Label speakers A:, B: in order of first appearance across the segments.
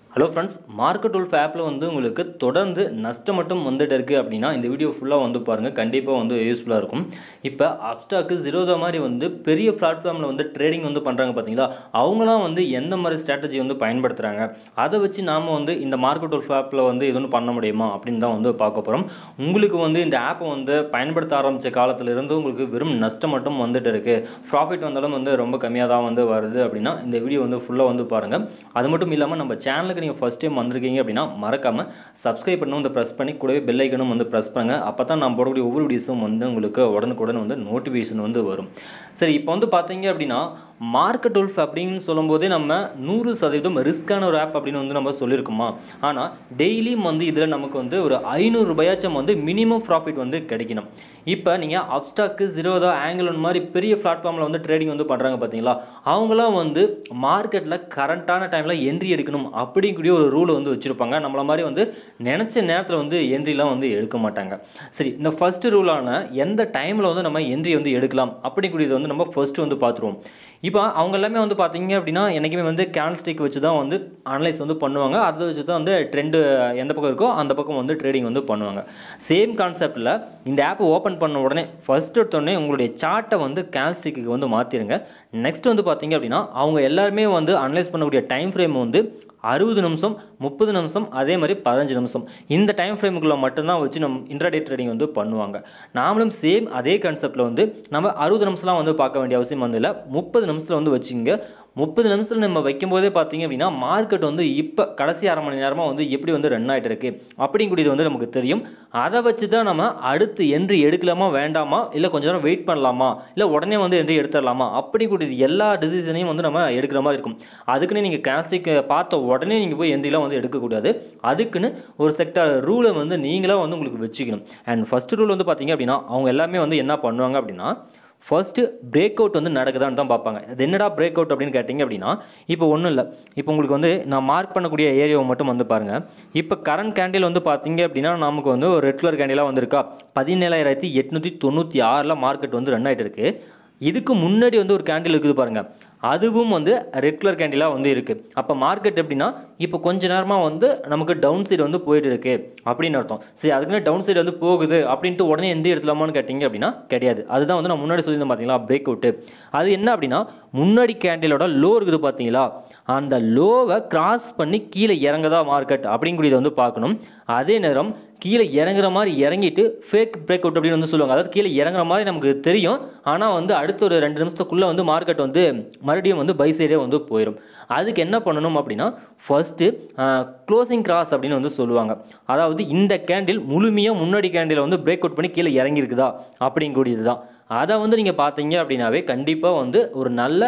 A: hello friends market wolf ஆப்பில் வந்து உங்களுக்கு தொடர்ந்து நஷ்டம் மட்டும் வந்துட்டு இருக்குது அப்படின்னா இந்த வீடியோ ஃபுல்லாக வந்து பாருங்கள் கண்டிப்பாக வந்து யூஸ்ஃபுல்லாக இருக்கும் இப்போ அப்டாக்கு ஜீரோதா மாதிரி வந்து பெரிய பிளாட்ஃபார்மில் வந்து ட்ரேடிங் வந்து பண்ணுறாங்க பார்த்தீங்களா அவங்களாம் வந்து எந்த மாதிரி ஸ்ட்ராட்டஜி வந்து பயன்படுத்துகிறாங்க அதை வச்சு நாம் வந்து இந்த மார்க்கெட் உல்ஃப் ஆப்பில் வந்து இது ஒன்று பண்ண முடியுமா அப்படின்னு தான் வந்து பார்க்க போகிறோம் உங்களுக்கு வந்து இந்த ஆப்பை வந்து பயன்படுத்த ஆரம்பித்த காலத்திலிருந்து உங்களுக்கு வெறும் நஷ்டம் மட்டும் வந்துட்டு இருக்குது ப்ராஃபிட் வந்தாலும் வந்து ரொம்ப கம்மியாக தான் வந்து வருது அப்படின்னா இந்த வீடியோ வந்து ஃபுல்லாக வந்து பாருங்கள் அது மட்டும் இல்லாமல் நம்ம சேனலுக்கு நீங்கள் ஃபஸ்ட் டைம் வந்திருக்கீங்க அப்படின்னா மறக்காமல் சப்ஸ்கிரைப் பண்ணணும் வந்து ப்ரெஸ் பண்ணி கூடவே பெல் ஐக்கனும் வந்து ப்ரெஸ் பண்ணுங்கள் அப்போ தான் நான் போடக்கூடிய ஒவ்வொரு வீடியோஸும் வந்து உங்களுக்கு உடனுக்குடன் வந்து நோட்டிஃபிகேஷன் வந்து வரும் சரி இப்போ வந்து பார்த்தீங்க அப்படின்னா மார்க்கெட் உல்ஃப் அப்படின்னு சொல்லும்போதே நம்ம நூறு சதவீதம் ரிஸ்க்கான ஒரு ஆப் அப்படின்னு வந்து நம்ம சொல்லியிருக்கோமா ஆனால் டெய்லியும் வந்து இதில் நமக்கு வந்து ஒரு ஐநூறு ரூபாயாச்சும் வந்து மினிமம் ப்ராஃபிட் வந்து கிடைக்கணும் இப்போ நீங்கள் அப்ஸ்டாக்கு ஜீரோதா ஆங்கிள் ஒன் மாதிரி பெரிய பிளாட்ஃபார்மில் வந்து ட்ரேடிங் வந்து பண்ணுறாங்க பார்த்தீங்களா அவங்களாம் வந்து மார்க்கெட்டில் கரண்ட்டான டைமில் என்ட்ரி எடுக்கணும் அப்படிங்கக்கூடிய ஒரு ரூல் வந்து வச்சுருப்பாங்க நம்மள மாதிரி வந்து நினச்ச நேரத்தில் வந்து என்ட்ரிலாம் வந்து எடுக்க மாட்டாங்க சரி இந்த ஃபஸ்ட்டு ரூலான எந்த டைமில் வந்து நம்ம என்ட்ரி வந்து எடுக்கலாம் அப்படிக்கூடியது வந்து நம்ம ஃபஸ்ட்டு வந்து பார்த்துருவோம் இப்போ அவங்க எல்லாமே வந்து பார்த்தீங்க அப்படின்னா என்றைக்குமே வந்து கேன்ஸ்டிக் வச்சு தான் வந்து அனலைஸ் வந்து பண்ணுவாங்க அதை வச்சு தான் வந்து ட்ரெண்டு எந்த பக்கம் இருக்கோ அந்த பக்கம் வந்து ட்ரேடிங் வந்து பண்ணுவாங்க சேம் கான்செப்டில் இந்த ஆப் ஓப்பன் பண்ண உடனே ஃபஸ்ட் எடுத்தோடனே உங்களுடைய சார்ட்டை வந்து கேன்ஸ்டிக்கு வந்து மாற்றிடுங்க நெக்ஸ்ட் வந்து பார்த்தீங்க அப்படின்னா அவங்க எல்லாருமே வந்து அனலைஸ் பண்ணக்கூடிய டைம் ஃப்ரேம் வந்து அறுபது நிமிஷம் முப்பது நிமிஷம் அதே மாதிரி பதினஞ்சு நிமிஷம் இந்த டைம் ஃப்ரேமுக்குள்ளே மட்டும்தான் வச்சு நம்ம இன்ட்ராடே ட்ரேடிங் வந்து பண்ணுவாங்க நாமளும் சேம் அதே கான்செப்டில் வந்து நம்ம அறுபது நிமிஷம்லாம் வந்து பார்க்க வேண்டிய அவசியம் வந்து இல்லை முப்பது நிமிஷத்தில் வந்து வச்சுங்க முப்பது நிமிஷத்தில் நம்ம வைக்கும்போதே பார்த்தீங்க அப்படின்னா மார்க்கெட் வந்து இப்போ கடைசி அரை மணி நேரமாக வந்து எப்படி வந்து ரன் ஆகிட்டு இருக்கு அப்படிங்கிறது வந்து நமக்கு தெரியும் அதை வச்சு தான் நம்ம அடுத்து என்ட்ரி எடுக்கலாமா வேண்டாமா இல்லை கொஞ்ச நேரம் வெயிட் பண்ணலாமா இல்லை உடனே வந்து என்ட்ரி எடுத்துடலாமா அப்படிக்கூடியது எல்லா டிசிஷனையும் வந்து நம்ம எடுக்கிற மாதிரி இருக்கும் அதுக்குன்னு நீங்கள் கேன்ஸ்டிக் பார்த்த உடனே நீங்கள் போய் என்ட்ரிலாம் வந்து எடுக்கக்கூடாது அதுக்குன்னு ஒரு செக்டர் ரூலை வந்து நீங்களாக வந்து உங்களுக்கு வச்சுக்கணும் அண்ட் ஃபஸ்ட் ரூல் வந்து பார்த்தீங்க அப்படின்னா அவங்க எல்லாமே வந்து என்ன பண்ணுவாங்க அப்படின்னா ஃபர்ஸ்ட்டு பிரேக் அவுட் வந்து நடக்குதான்னு தான் பார்ப்பாங்க அது என்னடா பிரேக் அவுட் அப்படின்னு கேட்டிங்க அப்படின்னா இப்போ ஒன்றும் இல்லை இப்போ உங்களுக்கு வந்து நான் மார்க் பண்ணக்கூடிய ஏரியாவை மட்டும் வந்து பாருங்கள் இப்போ கரண்ட் கேண்டில் வந்து பார்த்தீங்க அப்படின்னா நமக்கு வந்து ஒரு ரெட் கலர் கேண்டிலாக வந்திருக்கா பதினேழாயிரத்தி எட்நூற்றி தொண்ணூற்றி ஆறில் மார்க்கெட் வந்து ரன் ஆகிட்டு இருக்குது இதுக்கு முன்னாடி வந்து ஒரு கேண்டில் இருக்குது பாருங்கள் அதுவும் வந்து ரெட் கலர் கேண்டிலாக வந்து இருக்குது அப்போ மார்க்கெட் எப்படின்னா இப்போ கொஞ்ச நேரமாக வந்து நமக்கு டவுன் சைடு வந்து போயிட்டு இருக்கு அப்படின்னு அர்த்தம் சரி அதுக்குன்னு டவுன் சைடு வந்து போகுது அப்படின்ட்டு உடனே எந்த எடுத்துலாமான்னு கேட்டிங்க அப்படின்னா கிடையாது அதுதான் வந்து நான் முன்னாடி சொல்லியிருந்தேன் பார்த்தீங்களா பிரேக் அவுட்டு அது என்ன அப்படின்னா முன்னாடி கேண்டிலோட லோ இருக்குது பார்த்தீங்களா அந்த லோவை கிராஸ் பண்ணி கீழே இறங்குதா மார்க்கெட் அப்படிங்கிறத வந்து பார்க்கணும் அதே நேரம் கீழே இறங்குற மாதிரி இறங்கிட்டு ஃபேக் பிரேக் அவுட் அப்படின்னு வந்து சொல்லுவாங்க அதாவது கீழே இறங்குற மாதிரி நமக்கு தெரியும் ஆனால் வந்து அடுத்த ஒரு ரெண்டு நிமிஷத்துக்குள்ளே வந்து மார்க்கெட் வந்து மறுபடியும் வந்து பை சைடே வந்து போயிடும் அதுக்கு என்ன பண்ணணும் அப்படின்னா ஃபஸ்ட்டு க்ளோசிங் கிராஸ் அப்படின்னு வந்து சொல்லுவாங்க அதாவது இந்த கேண்டில் முழுமையாக முன்னாடி கேண்டில் வந்து பிரேக் அவுட் பண்ணி கீழே இறங்கியிருக்குதா அப்படிங்கக்கூடியது தான் அதை வந்து நீங்கள் பார்த்தீங்க அப்படின்னாவே கண்டிப்பாக வந்து ஒரு நல்ல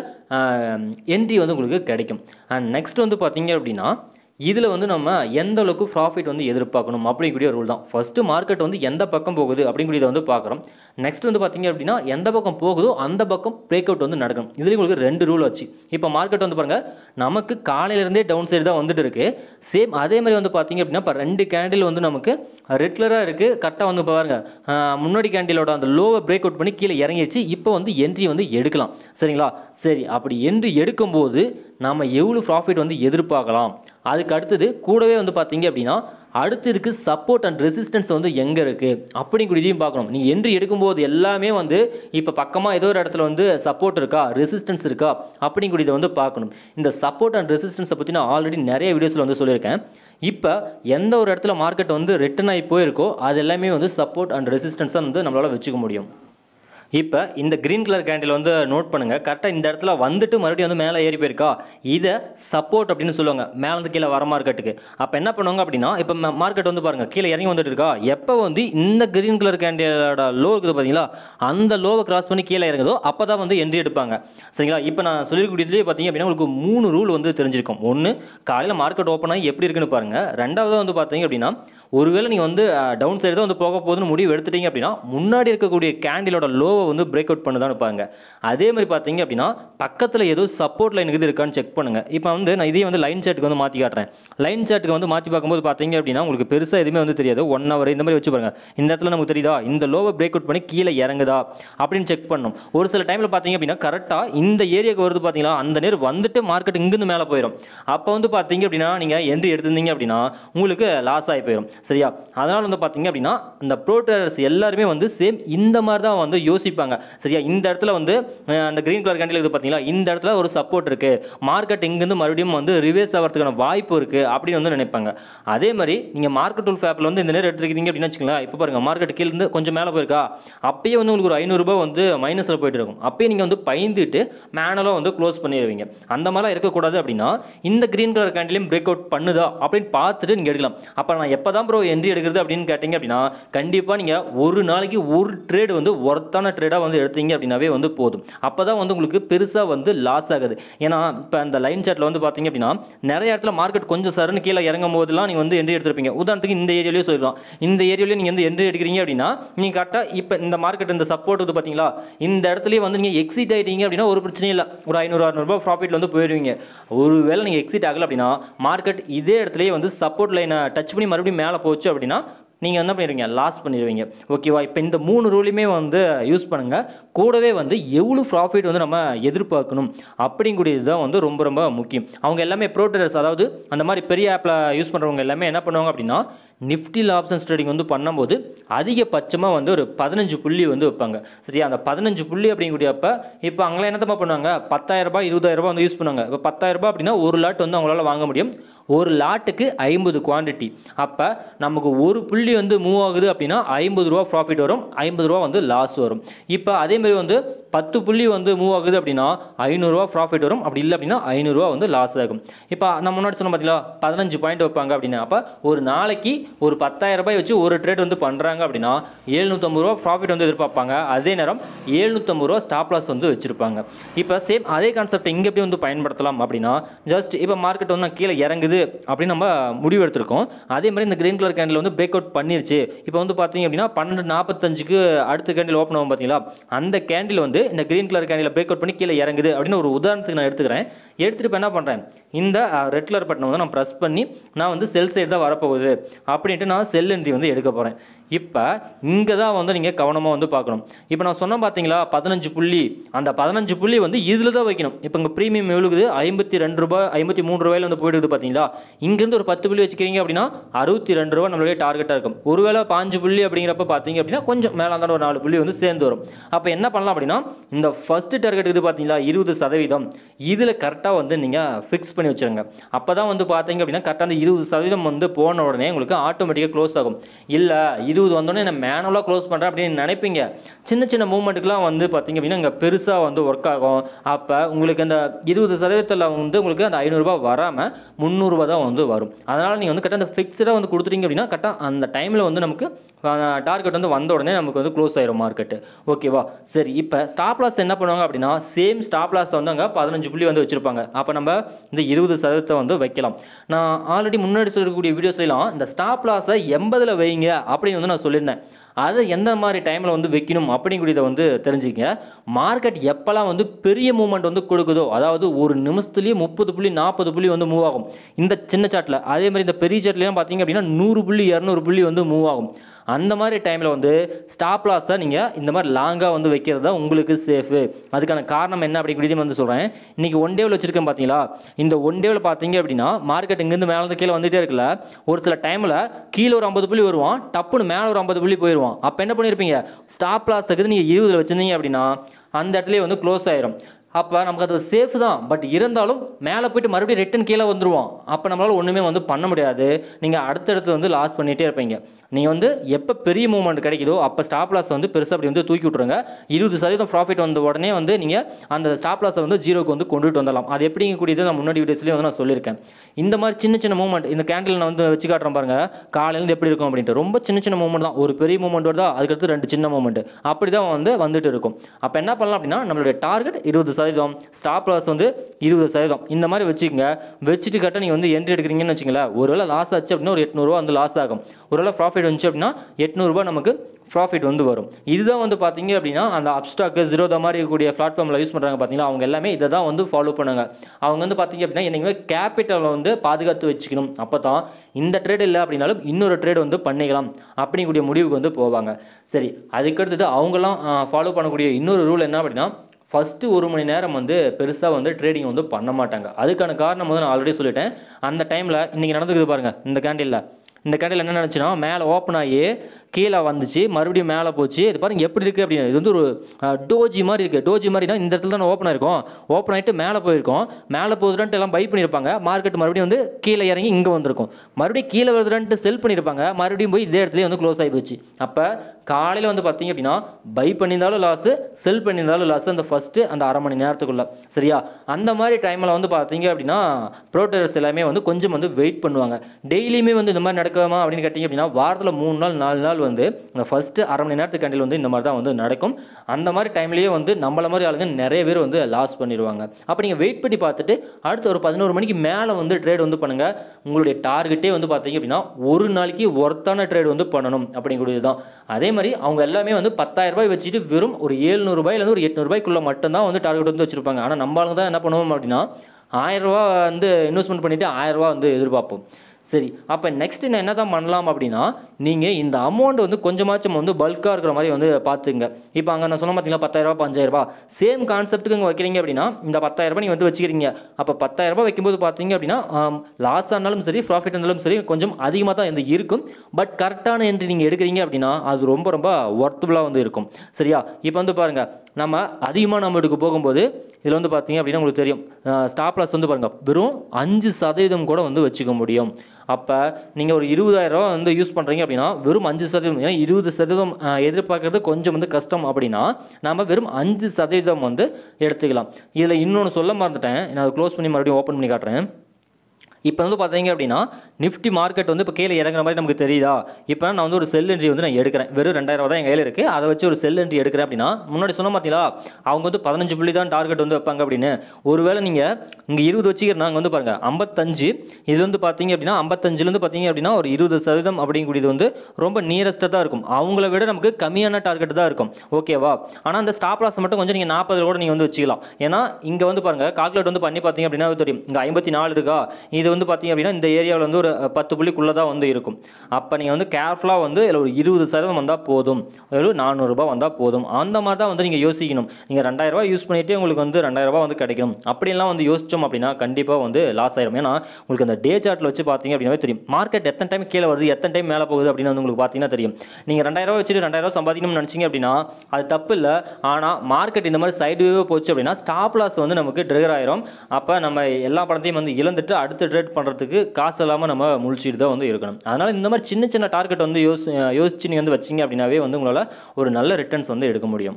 A: என்ட்ரி வந்து உங்களுக்கு கிடைக்கும் அண்ட் நெக்ஸ்ட் வந்து பார்த்தீங்க அப்படின்னா இதில் வந்து நம்ம எந்த அளவுக்கு ப்ராஃபிட் வந்து எதிர்பார்க்கணும் அப்படிங்கக்கூடிய ரூல் தான் ஃபஸ்ட்டு மார்க்கெட் வந்து எந்த பக்கம் போகுது அப்படிங்கிறத வந்து பார்க்குறோம் நெக்ஸ்ட் வந்து பார்த்தீங்க அப்படின்னா எந்த பக்கம் போகுதோ அந்த பக்கம் பிரேக் அவுட் வந்து நடக்கணும் இதுலேயும் உங்களுக்கு ரெண்டு ரூல் வச்சு இப்போ மார்க்கெட் வந்து பாருங்கள் நமக்கு காலையிலேருந்தே டவுன் சைடு தான் வந்துட்டு இருக்கு சேம் அதே மாதிரி வந்து பார்த்தீங்க அப்படின்னா இப்போ ரெண்டு கேண்டில் வந்து நமக்கு ரெகுலராக இருக்குது கரெக்டாக வந்து பாருங்க முன்னாடி கேண்டிலோட அந்த லோவை பிரேக் அவுட் பண்ணி கீழே இறங்கிடுச்சு இப்போ வந்து என்ட்ரி வந்து எடுக்கலாம் சரிங்களா சரி அப்படி என்ட்ரி எடுக்கும்போது நம்ம எவ்வளோ ப்ராஃபிட் வந்து எதிர்பார்க்கலாம் அதுக்கு அடுத்தது கூடவே வந்து பார்த்தீங்க அப்படின்னா அடுத்து இருக்குது சப்போர்ட் அண்ட் ரெசிஸ்டன்ஸ் வந்து எங்கே இருக்குது அப்படிங்கிறதையும் பார்க்கணும் நீங்கள் என்ட்ரி எடுக்கும்போது எல்லாமே வந்து இப்போ பக்கமாக ஏதோ ஒரு இடத்துல வந்து சப்போர்ட் இருக்கா ரெசிஸ்டன்ஸ் இருக்கா அப்படிங்கிறத வந்து பார்க்கணும் இந்த சப்போர்ட் அண்ட் ரெசிஸ்டன்ஸை பற்றி நான் ஆல்ரெடி நிறைய வீடியோஸில் வந்து சொல்லியிருக்கேன் இப்போ எந்த ஒரு இடத்துல மார்க்கெட் வந்து ரிட்டர்ன் ஆகி போயிருக்கோ அது எல்லாமே வந்து சப்போர்ட் அண்ட் ரெசிஸ்டன்ஸாக வந்து நம்மளால் வச்சுக்க முடியும் இப்போ இந்த க்ரீன் கலர் கேண்டில் வந்து நோட் பண்ணுங்கள் கரெக்டாக இந்த இடத்துல வந்துட்டு மறுபடியும் வந்து மேலே ஏறி போயிருக்கா இதை சப்போர்ட் அப்படின்னு சொல்லுவாங்க மேலேருந்து கீழே வர மார்க்கெட்டுக்கு அப்போ என்ன பண்ணுவாங்க அப்படின்னா இப்போ மார்க்கெட் வந்து பாருங்கள் கீழே இறங்கி வந்துட்டு இருக்கா எப்போ வந்து இந்த க்ரீன் கலர் கேண்டிலோட லோ இருக்குது பார்த்தீங்களா அந்த லோவை கிராஸ் பண்ணி கீழே இறங்குதோ அப்போ தான் வந்து என்ட்ரி எடுப்பாங்க சரிங்களா இப்போ நான் சொல்லிக்கூடியதுலேயே பார்த்தீங்க அப்படின்னா உங்களுக்கு மூணு ரூல் வந்து தெரிஞ்சிருக்கும் ஒன்று காலையில் மார்க்கெட் ஓப்பன் ஆகி எப்படி இருக்குன்னு பாருங்கள் ரெண்டாவது வந்து பார்த்தீங்க அப்படின்னா ஒருவேளை நீங்கள் வந்து டவுன் சைடு தான் வந்து போக போகுதுன்னு முடிவு எடுத்துட்டீங்க அப்படின்னா முன்னாடி இருக்கக்கூடிய கேண்டிலோட லோவை லோவை வந்து பிரேக் அவுட் பண்ணுதான்னு பாருங்க அதே மாதிரி பார்த்தீங்க அப்படின்னா பக்கத்தில் ஏதோ சப்போர்ட் லைன் இது இருக்கான்னு செக் பண்ணுங்கள் இப்போ வந்து நான் இதையும் வந்து லைன் சார்ட்டுக்கு வந்து மாற்றி காட்டுறேன் லைன் சார்ட்டுக்கு வந்து மாற்றி பார்க்கும்போது பார்த்தீங்க அப்படின்னா உங்களுக்கு பெருசாக எதுவுமே வந்து தெரியாது ஒன் ஹவர் இந்த மாதிரி வச்சு பாருங்க இந்த இடத்துல நமக்கு தெரியுதா இந்த லோவை பிரேக் அவுட் பண்ணி கீழே இறங்குதா அப்படின்னு செக் பண்ணணும் ஒரு சில டைமில் பார்த்தீங்க அப்படின்னா கரெக்டாக இந்த ஏரியாவுக்கு வருது பார்த்தீங்களா அந்த நேரம் வந்துட்டு மார்க்கெட் இங்கிருந்து மேலே போயிடும் அப்போ வந்து பார்த்தீங்க அப்படின்னா நீங்கள் என்ட்ரி எடுத்திருந்தீங்க அப்படின்னா உங்களுக்கு லாஸ் ஆகி போயிடும் சரியா அதனால் வந்து பார்த்தீங்க அப்படின்னா இந்த ப்ரோட்டர்ஸ் எல்லாருமே வந்து சேம் இந்த மாதிரி தான் வந்து யோசிப்பாங்க சரியா இந்த இடத்துல வந்து அஹ், அந்த க்ரீன் கலர் கேண்டில் இது பார்த்தீங்களா இந்த இடத்துல ஒரு சப்போர்ட் இருக்குது மார்க்கெட் இங்கேருந்து மறுபடியும் வந்து ரிவேஸ் ஆகிறதுக்கான வாய்ப்பு இருக்குது அப்படின்னு வந்து நினைப்பாங்க அதே மாதிரி நீங்கள் மார்க்கெட் டூல் ஃபேப்பில் வந்து இந்த நேரம் எடுத்துருக்கீங்க அப்படின்னு வச்சுக்கோங்களேன் இப்போ பாருங்கள் மார்க்கெட் கீழே இருந்து கொஞ்சம் மேலே போயிருக்கா அப்பயே வந்து உங்களுக்கு ஒரு ஐநூறுரூபா வந்து மைனஸில் போயிட்டு இருக்கும் அப்பயே நீங்கள் வந்து பயந்துட்டு மேனலாக வந்து க்ளோஸ் பண்ணிடுவீங்க அந்த மாதிரிலாம் இருக்கக்கூடாது அப்படின்னா இந்த க்ரீன் கலர் கேண்டிலையும் பிரேக் அவுட் பண்ணுதா அப்படின்னு பார்த்துட்டு நீங்கள் எடுக்கலாம் அப்போ நான் எப்போ தான் ப்ரோ என்ட்ரி எடுக்கிறது அப்படின்னு கேட்டிங்க அப்படின்னா கண்டிப்பாக நீங்கள் ஒரு நாளைக்கு ஒரு ட்ரேடு வந்து ஒர்த்தான ட்ரேடாக வந்து எடுத்தீங்க அப்படின்னாவே வந்து போதும் அப்போ தான் வந்து உங்களுக்கு பெருசாக வந்து லாஸ் ஆகுது ஏன்னா இப்போ அந்த லைன் சார்ட்டில் வந்து பார்த்தீங்க அப்படின்னா நிறைய இடத்துல மார்க்கெட் கொஞ்சம் சருன்னு கீழே இறங்கும் போதெல்லாம் நீங்கள் வந்து என்ட்ரி எடுத்திருப்பீங்க உதாரணத்துக்கு இந்த ஏரியாலேயே சொல்லலாம் இந்த ஏரியாவிலே நீங்கள் வந்து என்ட்ரி எடுக்கிறீங்க அப்படின்னா நீங்கள் கரெக்டாக இப்போ இந்த மார்க்கெட் இந்த சப்போர்ட் வந்து பார்த்தீங்களா இந்த இடத்துலயே வந்து நீங்கள் எக்ஸிட் ஆகிட்டீங்க அப்படின்னா ஒரு பிரச்சனையும் இல்லை ஒரு ஐநூறு அறநூறுபா ப்ராஃபிட்டில் வந்து போயிடுவீங்க ஒருவேளை நீங்கள் எக்ஸிட் ஆகலை அப்படின்னா மார்க்கெட் இதே இடத்துலயே வந்து சப்போர்ட் லைனை டச் பண்ணி மறுபடியும் மேலே போச்சு அப்படின்னா நீங்கள் என்ன பண்ணிடுவீங்க லாஸ் பண்ணிடுவீங்க ஓகேவா இப்போ இந்த மூணு ரூலையுமே வந்து யூஸ் பண்ணுங்கள் கூடவே வந்து எவ்வளோ ப்ராஃபிட் வந்து நம்ம எதிர்பார்க்கணும் அப்படிங்கக்கூடியது தான் வந்து ரொம்ப ரொம்ப முக்கியம் அவங்க எல்லாமே ப்ரோட்டர்ஸ் அதாவது அந்த மாதிரி பெரிய ஆப்பில் யூஸ் பண்ணுறவங்க எல்லாமே என்ன பண்ணுவாங்க அப்படின்னா நிஃப்டியில் ஆப்ஷன்ஸ் ட்ரேடிங் வந்து பண்ணும்போது அதிகபட்சமாக வந்து ஒரு பதினஞ்சு புள்ளி வந்து வைப்பாங்க சரியா அந்த பதினஞ்சு புள்ளி அப்படிங்கக்கூடியப்ப இப்போ அவங்களாம் என்னத்தமா பண்ணுவாங்க பத்தாயிரரூபா இருபதாயிரரூபா வந்து யூஸ் பண்ணுவாங்க இப்போ பத்தாயிரரூபா அப்படின்னா ஒரு லாட் வந்து அவங்களால வாங்க முடியும் ஒரு லாட்டுக்கு ஐம்பது குவான்டிட்டி அப்போ நமக்கு ஒரு புள்ளி வந்து மூவ் ஆகுது அப்படின்னா ஐம்பது ரூபா ப்ராஃபிட் வரும் ஐம்பது ரூபா வந்து லாஸ் வரும் இப்போ அதேமாதிரி வந்து பத்து புள்ளி வந்து மூவ் ஆகுது அப்படின்னா ஐநூறுரூவா ப்ராஃபிட் வரும் அப்படி இல்லை அப்படின்னா ஐநூறுரூவா வந்து லாஸ் ஆகும் இப்போ நம்ம முன்னாடி சொன்ன பார்த்தீங்களா பதினஞ்சு பாயிண்ட் வைப்பாங்க அப்படின்னா அப்போ ஒரு நாளைக்கு ஒரு பத்தாயிரம் ரூபாய் வச்சு ஒரு ட்ரேட் வந்து பண்ணுறாங்க அப்படின்னா எழுநூற்றம்பது ரூபா ப்ராஃபிட் வந்து எதிர்பார்ப்பாங்க அதே நேரம் எழுநூற்றம்பது ரூபா ஸ்டாப் லாஸ் வந்து வச்சுருப்பாங்க இப்போ சேம் அதே கான்செப்ட் இங்கே எப்படி வந்து பயன்படுத்தலாம் அப்படின்னா ஜஸ்ட் இப்போ மார்க்கெட் வந்து கீழே இறங்குது அப்படின்னு நம்ம முடிவு எடுத்திருக்கோம் அதே மாதிரி இந்த கிரீன் கலர் கேண்டில் வந்து பிரேக் அவுட் பண்ணிருச்சு இப்போ வந்து பார்த்தீங்க அப்படின்னா பன்னெண்டு நாற்பத்தஞ்சுக்கு அடுத்த கேண்டில் ஓப்பன் ஆகும் பார்த்தீங்களா அந்த கேண்டில் வந்து இந்த green colour candle break out பண்ணி கீழே இறங்குது அப்படின்னு ஒரு உதாரணத்துக்கு நான் எடுத்துக்கிறேன் எடுத்துகிட்டு இப்போ என்ன பண்ணுறேன் இந்த ரெட் கலர் பட்டனை வந்து நான் ப்ரெஸ் பண்ணி நான் வந்து செல் சைடு தான் வரப்போகுது அப்படின்ட்டு நான் செல் என்ட்ரி வந்து எடுக்க போகிறேன் இப்போ இங்கே தான் வந்து நீங்கள் கவனமாக வந்து பார்க்கணும் இப்போ நான் சொன்னேன் பார்த்தீங்களா பதினஞ்சு புள்ளி அந்த பதினஞ்சு புள்ளி வந்து இதில் தான் வைக்கணும் இப்போ இங்கே ப்ரீமியம் எவ்வளோக்குது ஐம்பத்தி ரெண்டு ரூபாய் ஐம்பத்தி மூணு ரூபாயில வந்து போயிடுது பார்த்தீங்களா இங்கேருந்து ஒரு பத்து புள்ளி வச்சுக்கிறீங்க அப்படின்னா அறுபத்தி ரெண்டு ரூபா நம்மளுடைய டார்கெட்டாக இருக்கும் ஒருவேளை பாஞ்சு புள்ளி அப்படிங்கிறப்ப பார்த்தீங்க அப்படின்னா கொஞ்சம் மேலே இருந்தாலும் ஒரு நாலு புள்ளி வந்து சேர்ந்து வரும் அப்போ என்ன பண்ணலாம் அப்படின்னா இந்த ஃபஸ்ட்டு டார்கெட் இது பார்த்தீங்களா இருபது சதவீதம் இதில் கரெக்டாக வந்து நீங்கள் ஃபிக்ஸ் பண்ணி வச்சுருங்க அப்போ தான் வந்து பார்த்தீங்க அப்படின்னா கரெக்டாக அந்த இருபது சதவீதம் வந்து போன உடனே உங்களுக்கு ஆட்டோமேட்டிக்காக க்ளோஸ் ஆகும் இல்லை இருபது வந்தோடனே நான் மேனுவலாக க்ளோஸ் பண்ணுறேன் அப்படின்னு நினைப்பீங்க சின்ன சின்ன மூமெண்ட்டுக்குலாம் வந்து பார்த்தீங்க அப்படின்னா இங்கே பெருசாக வந்து ஒர்க் ஆகும் அப்போ உங்களுக்கு அந்த இருபது சதவீதத்தில் வந்து உங்களுக்கு அந்த ஐநூறுரூபா வராமல் முந்நூறுரூவா தான் வந்து வரும் அதனால் நீங்கள் வந்து கரெக்டாக அந்த ஃபிக்ஸ்டாக வந்து கொடுத்துட்டீங்க அப்படின்னா கரெக்டாக அந்த டைமில் வந்து நமக்கு டார்கெட் வந்து வந்த உடனே நமக்கு வந்து க்ளோஸ் ஆயிரும் மார்க்கெட்டு ஓகேவா சரி இப்போ ஸ்டாப் லாஸ் என்ன பண்ணுவாங்க அப்படின்னா சேம் ஸ்டாப் லாஸ் வந்து அங்கே பதினஞ்சு புள்ளி வந்து வச்சுருப்பாங்க அப்போ நம்ம இந்த இருபது சதவீதத்தை வந்து வைக்கலாம் நான் ஆல்ரெடி முன்னாடி சொல்லக்கூடிய வீடியோஸ்லாம் இந்த ஸ்டாப் லாஸை எண்பதில் வைங்க அப்படின்னு வந்து நான் சொல்லியிருந்தேன் அதை எந்த மாதிரி டைமில் வந்து வைக்கணும் அப்படிங்கிறத வந்து தெரிஞ்சுக்க மார்க்கெட் எப்போல்லாம் வந்து பெரிய மூவ்மெண்ட் வந்து கொடுக்குதோ அதாவது ஒரு நிமிஷத்துலேயே முப்பது புள்ளி நாற்பது புள்ளி வந்து மூவ் ஆகும் இந்த சின்ன சாட்டில் அதே மாதிரி இந்த பெரிய சாட்லாம் பார்த்தீங்க அப்படின்னா நூறு புள்ளி இரநூறு புள்ளி வந்து மூவ் ஆகும் அந்த மாதிரி டைமில் வந்து ஸ்டாப் லாஸை நீங்கள் இந்த மாதிரி லாங்காக வந்து வைக்கிறது தான் உங்களுக்கு சேஃபு அதுக்கான காரணம் என்ன அப்படிங்கிறதையும் வந்து சொல்கிறேன் இன்றைக்கி ஒன் டேவில் வச்சுருக்கேன் பார்த்தீங்களா இந்த ஒன் டேவில் பார்த்தீங்க அப்படின்னா மார்க்கெட் இங்கேருந்து மேலே இருந்து கீழே வந்துகிட்டே இருக்குல்ல ஒரு சில டைமில் கீழே ஒரு ஐம்பது புள்ளி வருவான் டப்புன்னு மேலே ஒரு ஐம்பது புள்ளி போயிடுவான் அப்போ என்ன பண்ணியிருப்பீங்க ஸ்டாப் லாஸ் இருக்குது நீங்கள் இருபதில் வச்சுருந்தீங்க அப்படின்னா அந்த இடத்துலயே வந்து க்ளோஸ் ஆயிரும் அப்போ நமக்கு அது சேஃப் தான் பட் இருந்தாலும் மேலே போயிட்டு மறுபடியும் ரிட்டன் கீழே வந்துருவோம் அப்போ நம்மளால் ஒன்றுமே வந்து பண்ண முடியாது நீங்கள் அடுத்தடுத்து வந்து லாஸ் பண்ணிகிட்டே இருப்பீங்க நீங்கள் வந்து எப்போ பெரிய மூவ்மெண்ட் கிடைக்குதோ அப்போ ஸ்டாப் லாஸ் வந்து பெருசாக அப்படி வந்து தூக்கி விட்ருங்க இருபது சதவீதம் ப்ராஃபிட் வந்த உடனே வந்து நீங்கள் அந்த ஸ்டாப் லாஸை வந்து ஜீரோக்கு வந்து கொண்டுட்டு வந்துடலாம் அது எப்படிங்கக்கூடியது நான் முன்னாடி வீடியோஸ்லேயே வந்து நான் சொல்லியிருக்கேன் இந்த மாதிரி சின்ன சின்ன மூவ்மெண்ட் இந்த கேண்டில் நான் வந்து வச்சு காட்டுறேன் பாருங்க காலையிலேருந்து எப்படி இருக்கும் அப்படின்ட்டு ரொம்ப சின்ன சின்ன மூவ்மெண்ட் தான் ஒரு பெரிய மூவ்மெண்ட் வருதா அதுக்கடுத்து ரெண்டு சின்ன மூவ்மெண்ட் அப்படி தான் வந்து வந்துட்டு இருக்கும் அப்போ என்ன பண்ணலாம் அப்படின்னா நம்மளுடைய டார்கெட் இருபது சதவீதம் ஸ்டாப் லாஸ் வந்து இருபது சதவீதம் இந்த மாதிரி வச்சுக்கோங்க வச்சுட்டு கரெக்டாக நீங்கள் வந்து என்ட்ரி எடுக்கிறீங்கன்னு வச்சுங்களேன் ஒருவேளை லாஸ் ஆச்சு அப்படின்னா ஒரு எட்நூறுவா வந்து லாஸ் ஆகும் ஒருவேளை ப்ராஃபிட் வந்துச்சு அப்படின்னா எட்நூறுபா நமக்கு ப்ராஃபிட் வந்து வரும் இதுதான் வந்து பார்த்தீங்க அப்படின்னா அந்த அப்ஸ்டாக்கு ஜீரோதா மாதிரி இருக்கக்கூடிய பிளாட்ஃபார்மில் யூஸ் பண்ணுறாங்க பார்த்தீங்களா அவங்க எல்லாமே இதை தான் வந்து ஃபாலோ பண்ணுங்க அவங்க வந்து பார்த்தீங்க அப்படின்னா என்றைக்குமே கேபிட்டலை வந்து பாதுகாத்து வச்சுக்கணும் அப்போ தான் இந்த ட்ரேட் இல்லை அப்படின்னாலும் இன்னொரு ட்ரேட் வந்து பண்ணிக்கலாம் அப்படிங்கக்கூடிய முடிவுக்கு வந்து போவாங்க சரி அதுக்கடுத்தது அவங்கெல்லாம் ஃபாலோ பண்ணக்கூடிய இன்னொரு ரூல் என்ன அப்படின்னா ஃபஸ்ட்டு ஒரு மணி நேரம் வந்து பெருசாக வந்து ட்ரேடிங் வந்து பண்ண மாட்டாங்க அதுக்கான காரணம் வந்து நான் ஆல்ரெடி சொல்லிட்டேன் அந்த டைமில் இன்றைக்கி நடந்துக்குது பாருங்கள் இந்த கேண்டிலில் இந்த கேண்டில் என்ன நினச்சுன்னா மேலே ஓப்பன் ஆகி கீழே வந்துச்சு மறுபடியும் மேலே போச்சு இது பாருங்க எப்படி இருக்குது அப்படின்னு இது வந்து ஒரு அஹ், டோஜி மாதிரி இருக்குது டோஜி மாதிரினா இந்த இடத்துல தான் ஓப்பன் ஆயிருக்கும் ஓப்பன் ஆகிட்டு மேலே போயிருக்கோம் மேலே போகுதுன்ட்டு எல்லாம் பை பண்ணியிருப்பாங்க மார்க்கெட் மறுபடியும் வந்து கீழே இறங்கி இங்கே வந்திருக்கும் மறுபடியும் கீழே வருதுன்ட்டு செல் பண்ணியிருப்பாங்க மறுபடியும் போய் இதே இடத்துலயே வந்து க்ளோஸ் ஆகி போச்சு அப்போ காலையில் வந்து பார்த்தீங்க அப்படின்னா பை பண்ணியிருந்தாலும் லாஸு செல் பண்ணியிருந்தாலும் லாஸ் அந்த ஃபஸ்ட்டு அந்த அரை மணி நேரத்துக்குள்ள சரியா அந்த மாதிரி டைமில் வந்து பார்த்தீங்க அப்படின்னா ப்ரோட்டர்ஸ் எல்லாமே வந்து கொஞ்சம் வந்து வெயிட் பண்ணுவாங்க டெய்லியுமே வந்து இந்த மாதிரி நடக்குமா அப்படின்னு கேட்டிங்க அப்படின்னா வாரத்தில் மூணு நாள் நாலு நாள் வந்து இந்த ஃபஸ்ட்டு அரை மணி நேரத்துக்கு கண்டில் வந்து இந்த மாதிரி தான் வந்து நடக்கும் அந்த மாதிரி டைம்லேயே வந்து நம்மள மாதிரி ஆளுங்க நிறைய பேர் வந்து லாஸ் பண்ணிடுவாங்க அப்போ நீங்கள் வெயிட் பண்ணி பார்த்துட்டு அடுத்து ஒரு பதினோரு மணிக்கு மேலே வந்து ட்ரேட் வந்து பண்ணுங்கள் உங்களுடைய டார்கெட்டே வந்து பார்த்தீங்க அப்படின்னா ஒரு நாளைக்கு ஒர்த்தான ட்ரேட் வந்து பண்ணணும் அப்படிங்கிறது தான் அதே மாதிரி அவங்க எல்லாமே வந்து 10000 ரூபாய் வச்சுட்டு வெறும் ஒரு ஏழ்நூறுபாயிலேருந்து ஒரு எட்நூறுபாய்க்குள்ளே மட்டும்தான் வந்து டார்கெட் வந்து வச்சுருப்பாங்க ஆனால் நம்ம ஆளுங்க தான் என்ன பண்ணுவோம் அப்படின்னா ஆயிரரூவா வந்து இன்வெஸ்ட்மெண்ட் பண்ணிவிட்டு ஆயிரரூவா வந்து எதிர்பார்ப்போம் சரி அப்போ நெக்ஸ்ட் நான் என்ன தான் பண்ணலாம் அப்படின்னா நீங்கள் இந்த அமௌண்ட் வந்து கொஞ்சமாச்சும் வந்து பல்காக இருக்கிற மாதிரி வந்து பார்த்துங்க இப்போ அங்கே நான் சொன்ன பார்த்தீங்களா பத்தாயிரரூபா பஞ்சாயிரரூபா சேம் கான்செப்ட்டுக்கு இங்கே வைக்கிறீங்க அப்படின்னா இந்த பத்தாயிரரூபா நீங்கள் வந்து வச்சுக்கிறீங்க அப்போ பத்தாயிரரூபா வைக்கும்போது பார்த்தீங்க அப்படின்னா லாஸ் ஆனாலும் சரி ப்ராஃபிட் இருந்தாலும் சரி கொஞ்சம் அதிகமாக தான் வந்து இருக்கும் பட் கரெக்டான என்ட்ரி நீங்கள் எடுக்கிறீங்க அப்படின்னா அது ரொம்ப ரொம்ப ஒர்த்தபுளாக வந்து இருக்கும் சரியா இப்போ வந்து பாருங்கள் நம்ம அதிகமான அமௌண்ட்டுக்கு போகும்போது இதில் வந்து பார்த்தீங்க அப்படின்னா உங்களுக்கு தெரியும் ஸ்டாப் லாஸ் வந்து பாருங்கள் வெறும் அஞ்சு சதவீதம் கூட வந்து வச்சுக்க முடியும் அப்போ நீங்கள் ஒரு இருபதாயிரம் ரூபா வந்து யூஸ் பண்ணுறீங்க அப்படின்னா வெறும் அஞ்சு சதவீதம் ஏன்னா இருபது சதவீதம் அஹ், எதிர்பார்க்கறது கொஞ்சம் வந்து கஷ்டம் அப்படின்னா நம்ம வெறும் அஞ்சு சதவீதம் வந்து எடுத்துக்கலாம் இதில் இன்னொன்று சொல்ல மறந்துட்டேன் நான் அதை க்ளோஸ் பண்ணி மறுபடியும் ஓப்பன் பண்ணி காட்டுறேன் இப்போ வந்து பார்த்தீங்க அப்படின்னா நிஃப்டி மார்க்கெட் வந்து இப்போ கீழே இறங்குற மாதிரி நமக்கு தெரியுதா இப்போ நான் வந்து ஒரு செல் என்ட்ரி வந்து நான் எடுக்கிறேன் வெறும் ரெண்டாயிரம் ரூபா தான் என் கையில் இருக்குது அதை வச்சு ஒரு செல் என்ட்ரி எடுக்கிறேன் அப்படின்னா முன்னாடி சொன்ன பார்த்தீங்களா அவங்க வந்து பதினஞ்சு புள்ளி தான் டார்கெட் வந்து வைப்பாங்க அப்படின்னு ஒருவேளை நீங்கள் இங்கே இருபது வச்சுக்கிறேன் நாங்கள் வந்து பாருங்கள் ஐம்பத்தஞ்சு இது வந்து பார்த்தீங்க அப்படின்னா ஐம்பத்தஞ்சுலேருந்து பார்த்தீங்க அப்படின்னா ஒரு இருபது சதவீதம் அப்படிங்கக்கூடியது வந்து ரொம்ப நியரஸ்ட்டாக தான் இருக்கும் அவங்கள விட நமக்கு கம்மியான டார்கெட் தான் இருக்கும் ஓகேவா ஆனால் அந்த ஸ்டாப் லாஸ் மட்டும் கொஞ்சம் நீங்கள் நாற்பது கூட நீங்கள் வந்து வச்சுக்கலாம் ஏன்னா இங்கே வந்து பாருங்கள் கால்குலேட் வந்து பண்ணி பார்த்தீங்க அப்படின்னா தெரியும் இங்கே ஐம்பத்தி நாலு இருக்கா இது வந்து பார்த்தீங்க அப்படின்னா இந்த ஏரியாவில் வந்து ஒரு அஹ், பத்து புள்ளிக்குள்ளே தான் வந்து இருக்கும் அப்போ நீங்கள் வந்து கேர்ஃபுல்லாக வந்து இதில் ஒரு இருபது சதவீதம் வந்தால் போதும் ஒரு நானூறுரூபா வந்தால் போதும் அந்த மாதிரி தான் வந்து நீங்கள் யோசிக்கணும் நீங்கள் ரெண்டாயிரரூபா யூஸ் பண்ணிவிட்டு உங்களுக்கு வந்து ரெண்டாயிரரூபா வந்து கிடைக்கும் அப்படிலாம் வந்து யோசிச்சோம் அப்படின்னா கண்டிப்பாக வந்து லாஸ் ஆயிரும் ஏன்னா உங்களுக்கு அந்த டே சார்ட்டில் வச்சு பார்த்தீங்க அப்படின்னாவே தெரியும் மார்க்கெட் எத்தனை டைம் கீழே வருது எத்தனை டைம் மேலே போகுது அப்படின்னு வந்து உங்களுக்கு பார்த்தீங்கன்னா தெரியும் நீங்கள் ரெண்டாயிரரூவா வச்சுட்டு ரெண்டாயிரரூவா சம்பாதிக்கணும்னு நினச்சிங்க அப்படின்னா அது தப்பு இல்லை ஆனால் மார்க்கெட் இந்த மாதிரி சைடுவே போச்சு அப்படின்னா ஸ்டாப் லாஸ் வந்து நமக்கு ட்ரிகர் ஆயிரும் அப்போ நம்ம எல்லா பணத்தையும் வந்து இழந்துட்டு அடுத்து ட்ரேட் பண்ணுறதுக்கு காசு இல்லாமல் நம்ம முழிச்சிட்டு தான் வந்து இருக்கணும் அதனால் இந்த மாதிரி சின்ன சின்ன டார்கெட் வந்து யோசி யோசிச்சு நீங்கள் வந்து வச்சிங்க அப்படின்னாவே வந்து உங்களால் ஒரு நல்ல ரிட்டர்ன்ஸ் வந்து எடுக்க முடியும்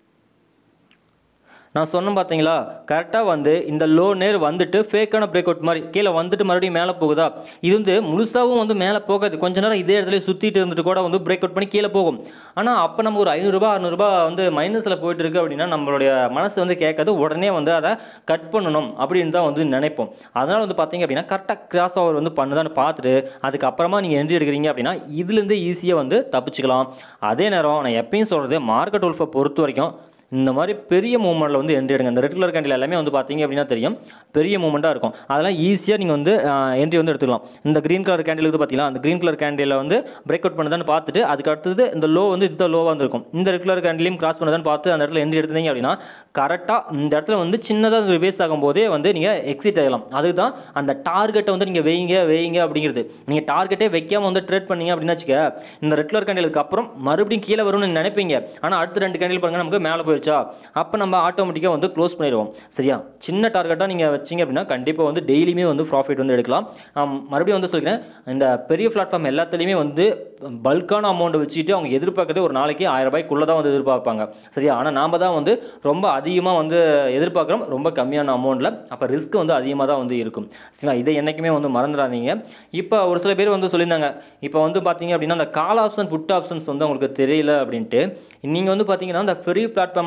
A: நான் சொன்னேன் பார்த்தீங்களா கரெக்டாக வந்து இந்த லோ நேர் வந்துட்டு ஃபேக்கான பிரேக் அவுட் மாதிரி கீழே வந்துட்டு மறுபடியும் மேலே போகுதா இது வந்து முழுசாகவும் வந்து மேலே போகாது கொஞ்ச நேரம் இதே இடத்துல சுற்றிட்டு இருந்துட்டு கூட வந்து பிரேக் அவுட் பண்ணி கீழே போகும் ஆனால் அப்போ நம்ம ஒரு ஐநூறுரூபா அறநூறுபா வந்து மைனஸில் போயிட்டு இருக்கு அப்படின்னா நம்மளுடைய மனசு வந்து கேட்காது உடனே வந்து அதை கட் பண்ணணும் அப்படின்னு தான் வந்து நினைப்போம் அதனால் வந்து பார்த்தீங்க அப்படின்னா கரெக்டாக கிராஸ் ஓவர் வந்து பண்ணுதான்னு பார்த்துட்டு அதுக்கப்புறமா நீங்கள் என்ட்ரி எடுக்கிறீங்க அப்படின்னா இதுலேருந்து ஈஸியாக வந்து தப்பிச்சுக்கலாம் அதே நேரம் நான் எப்பயும் சொல்கிறது மார்க்கெட் உல்ஃபை பொறுத்த வரைக்கும் இந்த மாதிரி பெரிய மூமெண்ட்டில் வந்து என்ட்ரி எடுங்க இந்த ரெட் கலர் கேண்டில் எல்லாமே வந்து பார்த்தீங்க அப்படின்னா தெரியும் பெரிய மூமெண்ட்டாக இருக்கும் அதெல்லாம் ஈஸியாக நீங்கள் வந்து என்ட்ரி வந்து எடுத்துக்கலாம் இந்த க்ரீன் கலர் கேண்டில் வந்து பார்த்தீங்கன்னா அந்த க்ரீன் கலர் கேண்டில் வந்து பிரேக் அவுட் பண்ணுதான்னு பார்த்துட்டு அதுக்கு அடுத்தது இந்த லோ வந்து இந்த லோவாக வந்துருக்கும் இந்த ரெட் கலர் கேண்டிலையும் கிராஸ் பண்ணுதான்னு பார்த்து அந்த இடத்துல என்ட்ரி எடுத்தீங்க அப்படின்னா கரெக்டாக இந்த இடத்துல வந்து சின்னதாக ரிவேஸ் ஆகும்போதே வந்து நீங்கள் எக்ஸிட் ஆகலாம் அதுதான் அந்த டார்கெட்டை வந்து நீங்கள் வைங்க வைங்க அப்படிங்கிறது நீங்கள் டார்கெட்டே வைக்காமல் வந்து ட்ரேட் பண்ணீங்க அப்படின்னு வச்சுக்க இந்த ரெட் கலர் கேண்டிலுக்கு அப்புறம் மறுபடியும் கீழே வரும்னு நினைப்பீங்க ஆனால் அடுத்த ரெண்டு கேண்டில் பாருங்க நமக்கு மேலே போயிருச்சா அப்போ நம்ம ஆட்டோமேட்டிக்காக வந்து க்ளோஸ் பண்ணிடுவோம் சரியா சின்ன டார்கெட்டாக நீங்கள் வச்சீங்க அப்படின்னா கண்டிப்பாக வந்து டெய்லியுமே வந்து ப்ராஃபிட் வந்து எடுக்கலாம் நான் மறுபடியும் வந்து சொல்கிறேன் இந்த பெரிய பிளாட்ஃபார்ம் எல்லாத்துலேயுமே வந்து பல்கான அமௌண்ட் வச்சுட்டு அவங்க எதிர்பார்க்கறது ஒரு நாளைக்கு ஆயிரம் ரூபாய்க்குள்ளே தான் வந்து எதிர்பார்ப்பாங்க சரியா ஆனால் நாம் தான் வந்து ரொம்ப அதிகமாக வந்து எதிர்பார்க்குறோம் ரொம்ப கம்மியான அமௌண்ட்டில் அப்போ ரிஸ்க் வந்து அதிகமாக தான் வந்து இருக்கும் சரிங்களா இதை என்றைக்குமே வந்து மறந்துடாதீங்க இப்போ ஒரு சில பேர் வந்து சொல்லியிருந்தாங்க இப்போ வந்து பார்த்தீங்க அப்படின்னா அந்த கால் ஆப்ஷன் புட் ஆப்ஷன்ஸ் வந்து உங்களுக்கு தெரியல அப்படின்ட்டு நீங்கள் வந்து பார்த்தீங்கன்னா அந்த ஃப்ரீ பிளாட்ஃபார்மில்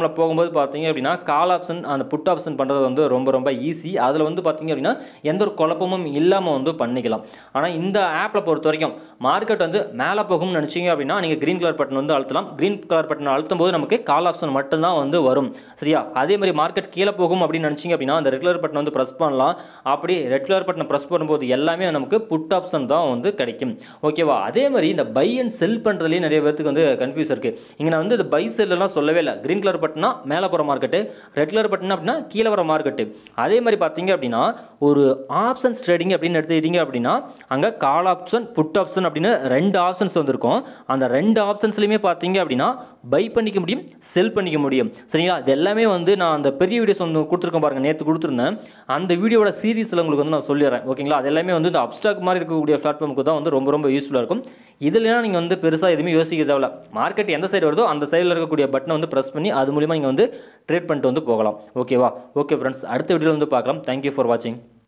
A: பிளாட்ஃபார்மில் போகும்போது பார்த்தீங்க அப்படின்னா கால் ஆப்ஷன் அந்த புட் ஆப்ஷன் பண்ணுறது வந்து ரொம்ப ரொம்ப ஈஸி அதில் வந்து பார்த்தீங்க அப்படின்னா எந்த ஒரு குழப்பமும் இல்லாமல் வந்து பண்ணிக்கலாம் ஆனால் இந்த ஆப்பில் பொறுத்த வரைக்கும் மார்க்கெட் வந்து மேலே போகும்னு நினச்சிங்க அப்படின்னா நீங்கள் க்ரீன் கலர் பட்டன் வந்து அழுத்தலாம் க்ரீன் கலர் பட்டன் அழுத்தும் போது நமக்கு கால் ஆப்ஷன் மட்டும்தான் வந்து வரும் சரியா அதே மாதிரி மார்க்கெட் கீழே போகும் அப்படின்னு நினச்சிங்க அப்படின்னா அந்த ரெட் கலர் பட்டன் வந்து ப்ரெஸ் பண்ணலாம் அப்படி ரெட் கலர் பட்டனை ப்ரெஸ் பண்ணும்போது எல்லாமே நமக்கு புட் ஆப்ஷன் தான் வந்து கிடைக்கும் ஓகேவா அதே மாதிரி இந்த பை அண்ட் செல் பண்ணுறதுலேயே நிறைய பேருக்கு வந்து கன்ஃபியூஸ் இருக்குது இங்கே நான் வந்து இந்த பை செல்லாம் சொல்லவே இல்லை க்ரீன் கலர் பட்டனா மேலே போகிற மார்க்கெட்டு ரெட் கலர் பட்டன் அப்படின்னா கீழே வர மார்க்கெட்டு அதே மாதிரி பார்த்தீங்க அப்படின்னா ஒரு ஆப்ஷன்ஸ் ட்ரேடிங் அப்படின்னு எடுத்துக்கிட்டீங்க அப்படின்னா அங்கே கால் ஆப்ஷன் புட் ஆப்ஷன் அப்படின்னு ரெண்டு ஆப்ஷன்ஸ் வந்திருக்கும் அந்த ரெண்டு ஆப்ஷன்ஸ்லையுமே பார்த்தீங்க அப்படின்னா பை பண்ணிக்க முடியும் செல் பண்ணிக்க முடியும் சரிங்களா இது எல்லாமே வந்து நான் அந்த பெரிய வீடியோஸ் வந்து கொடுத்துருக்கேன் பாருங்கள் நேற்று கொடுத்துருந்தேன் அந்த வீடியோட சீரீஸில் உங்களுக்கு வந்து நான் சொல்லிடுறேன் ஓகேங்களா அது எல்லாமே வந்து இந்த அப்ஸ்டாக் மாதிரி இருக்கக்கூடிய பிளாட்ஃபார்முக்கு தான் வந்து ரொம்ப ரொம்ப யூஸ்ஃபுல்லாக இருக்கும் இதுலாம் நீங்கள் வந்து பெருசாக எதுவுமே யோசிக்க தேவையில்ல மார்க்கெட் எந்த சைடு வருதோ அந்த சைடில் இருக்கக்கூடிய பட்டனை வந்து ப்ரெஸ் பண்ணி அது மூலிமா நீங்கள் வந்து ட்ரேட் பண்ணிட்டு வந்து போகலாம் ஓகேவா ஓகே ஃப்ரெண்ட்ஸ் அடுத்த வீடியோவில் வந்து பார்க்கலாம் தேங்க்யூ ஃபார் வாட்சிங்